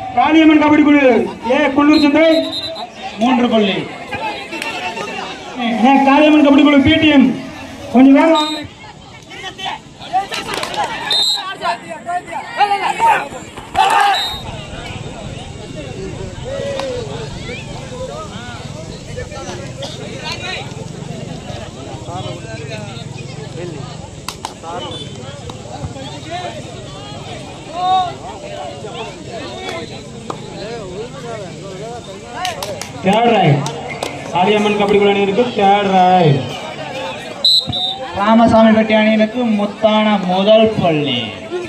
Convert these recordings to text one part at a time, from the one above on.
காளியம்மன் கபடி குழு ஏ குள்ளூர் சந்தை மூன்று புள்ளி ஏ, காளியம்மன் கபடி குழு பிடிஎம் கொஞ்சம் வேகம் வாங்க. தேர்ட் ரைட் காளியம்மன் கபடி குழு அணியிற்கு தேர்ட் ரைட் ராமசாமிப்பட்டி அணியினருக்கு முத்தான முதல் பள்ளி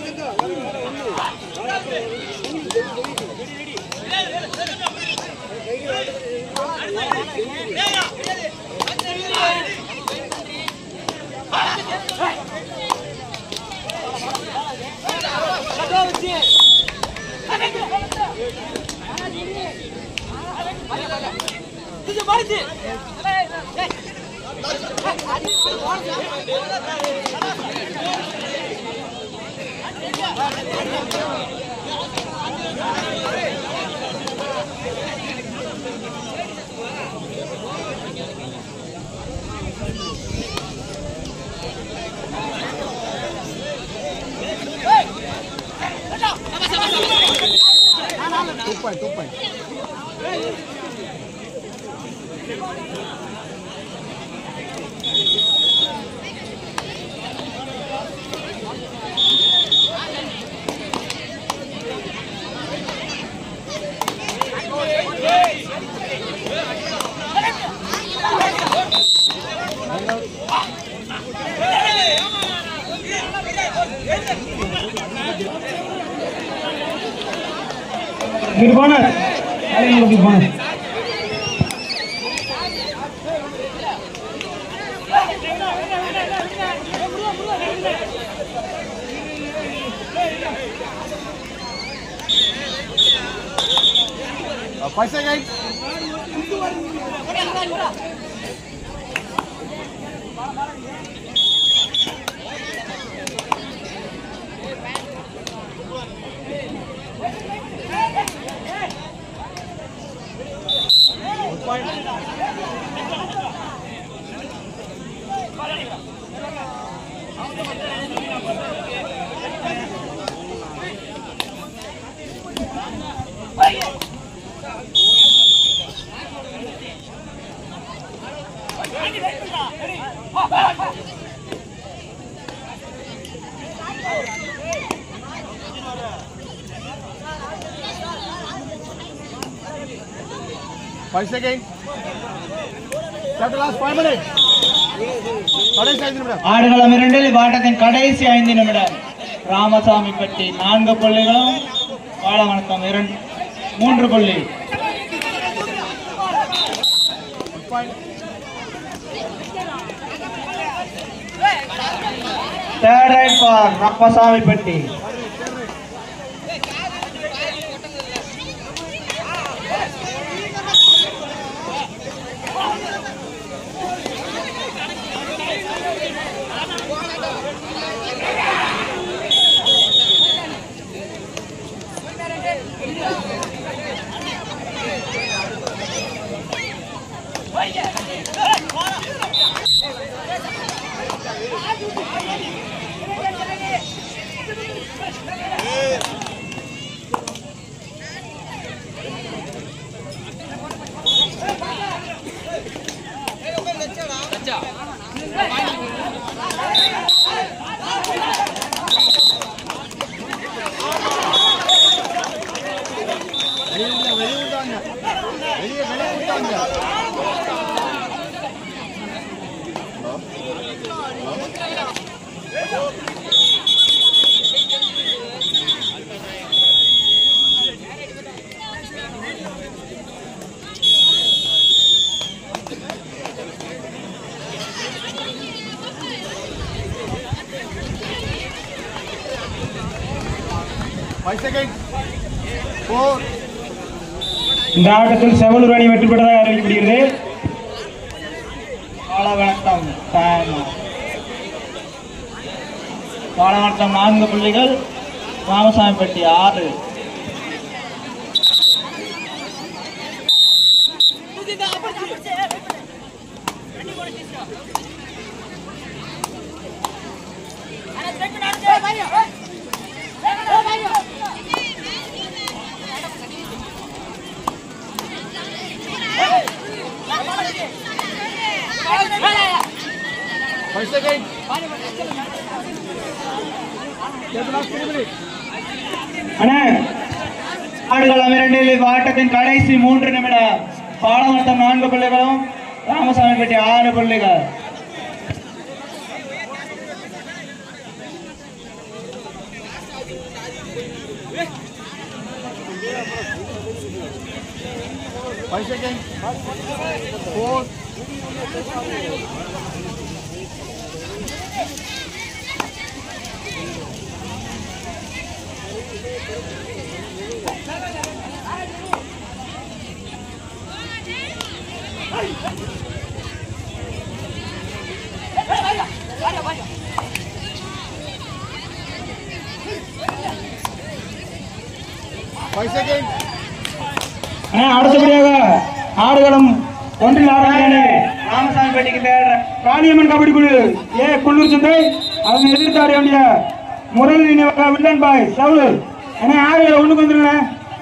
இங்கிட்டு போனார் காளியம்மன் கபடி போனார் Five seconds. Five seconds. Start the last five minutes. கடைசி ஐந்து நிமிடம் ஆடுகளம் இரண்டில் இவ்வாட்டத்தின் கடைசி ஐந்து நிமிடம் ராமசாமிப்பட்டி நான்கு புள்ளிகளும் வாழவணக்கம் இரண்டு மூன்று புள்ளி தேர்ட் ரைட் ஃபார் ரப்பசாமிப்பட்டி வெளியே வெளியே விட்டாங்க வெளியே வெளியே விட்டாங்க ஃபைவ் செகண்ட் ஃபோர் இந்த ஆட்டத்தில் செவலூர் அணி வெற்றி பெற்றதாக அறிவிக்கப்படுகிறது வாழவணக்கம் time. வாழவணக்கம் நான்கு புள்ளிகள் ராமசாமிப்பட்டி ஆறு Five seconds. Get the last three minutes. அண்ணா ஆடுகளம் இரண்டில் ஆட்டத்தின் கடைசி மூன்று நிமிடம் பாலமட்டம் நான்கு பிள்ளைகளும் ராமசாமி பெட்டி ஆறு பிள்ளைகள் Five seconds. Four. Five seconds. அண்ணா அடுத்தபடியாக ஆடுகளம் ஒன்றில் ஆடுகிறானே ராமசாமி பெட்டிக்கு தேடுற காளியம்மன் கபடி குழு ஏ குள்ளூர் சந்தை அவங்க எதிர்த்து ஆட வேண்டிய முரளி நினைவாக வில்லன் பாய் சவுலு அண்ணா ஆறு ஒண்ணுக்கு வந்துருங்க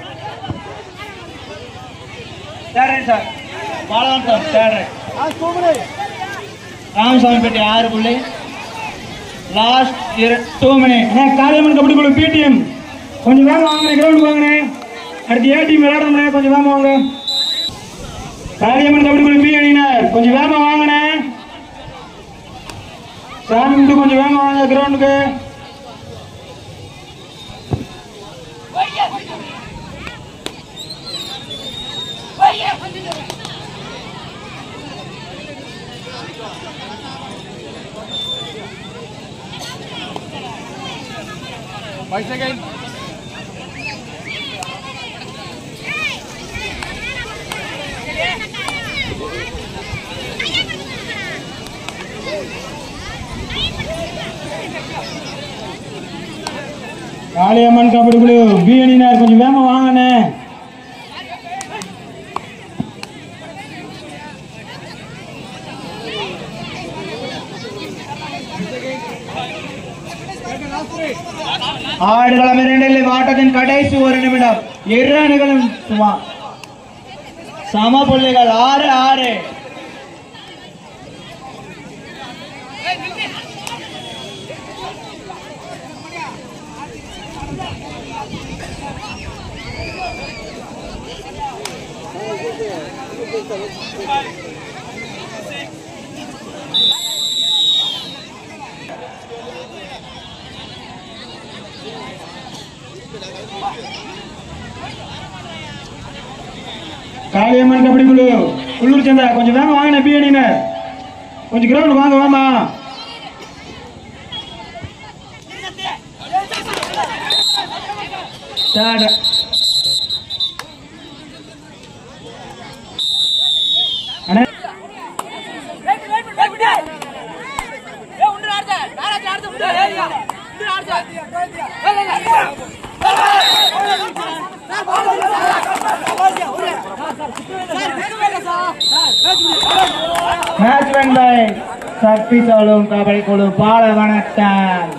தேடுறேன் சார் பாலமட்டம் தேடுறேன் Last two minutes. ராமசாமி பெட்டி ஆறு புள்ளி லாஸ்ட் டூ மினிட் அண்ணா காளியம்மன் கபடி குழு பிடிஎம் கொஞ்சம் வேகம் வாங்கினேன் கிரவுண்டுக்கு வாங்கினேன் அடுத்து ஏ டீம் விளையாடணும் கொஞ்சம் வேகம் வாங்க காளியம்மன் கபடி குழு பி அணியினர் கொஞ்சம் வேகம் வாங்கினேன் சாமி கும்பிட்டு கொஞ்சம் வேகம் வாங்க கிரவுண்டுக்கு Five seconds. காளியம்மன் கபடி குழு பி அணியினர் கொஞ்சம் வேகமா வாங்கண்ணே ஆடுகளம் இரண்டில் ஆட்டத்தின் கடைசி ஒரு நிமிடம் இரு அணிகளும் சும்மா சம புள்ளிகள் ஆறு ஆறு காளியம்மன் கபடி குழு உள்ளூர் சந்தா கொஞ்சம் வேகம் வாங்கின பி அணியினர் கொஞ்சம் கிரவுண்ட் வாங்க வாமா தேர்ட் அண்ணே மேட்ச் வென் பை சக்தி சோழும் கபடி குழு பாலவனத்தான்